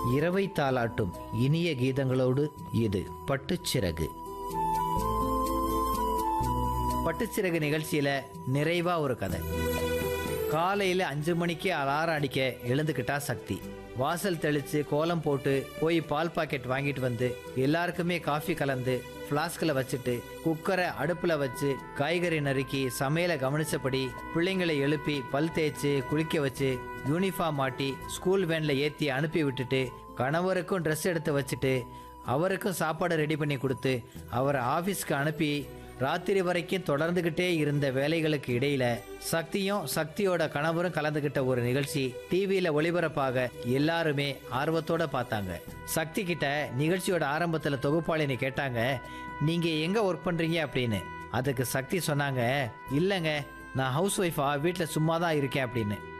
இரவை தாளாட்டும் இனிய கீதங்களோடு இது பட்டுச்சிறகு பட்டுச்சிறகு நிகழ்ச்சியில நிறைவா ஒரு கதை காலையில அஞ்சு மணிக்கு அலாரம் அடிக்க எழுந்துக்கிட்டா சக்தி வாசல் தெளிச்சு கோலம் போட்டு போய் பால் பாக்கெட் வாங்கிட்டு வந்து எல்லாருக்குமே காஃபி கலந்து ஃப்ளாஸ்கில் வச்சுட்டு குக்கரை அடுப்பில் வச்சு காய்கறி நறுக்கி சமையலை கவனிச்சபடி பிள்ளைங்களை எழுப்பி பல் தேய்ச்சி குளிக்க வச்சு யூனிஃபார்ம் மாட்டி ஸ்கூல் வேனில் ஏற்றி அனுப்பி விட்டுட்டு கணவருக்கும் ட்ரெஸ் எடுத்து வச்சுட்டு அவருக்கும் சாப்பாடு ரெடி பண்ணி கொடுத்து அவரை ஆஃபீஸ்க்கு அனுப்பி ராத்திரி வரைக்கும் தொடர்ந்துகிட்டே இருந்த வேலைகளுக்கு இடையில சக்தியும் சக்தியோட கணவரும் கலந்துகிட்ட ஒரு நிகழ்ச்சி டிவியில ஒளிபரப்பாக எல்லாருமே ஆர்வத்தோட பார்த்தாங்க சக்தி கிட்ட நிகழ்ச்சியோட ஆரம்பத்துல தொகுப்பாளினி கேட்டாங்க நீங்க எங்க ஒர்க் பண்றீங்க அப்படின்னு அதுக்கு சக்தி சொன்னாங்க இல்லைங்க நான் ஹவுஸ் ஒய்ஃபா வீட்டில் சும்மா தான் இருக்கேன் அப்படின்னு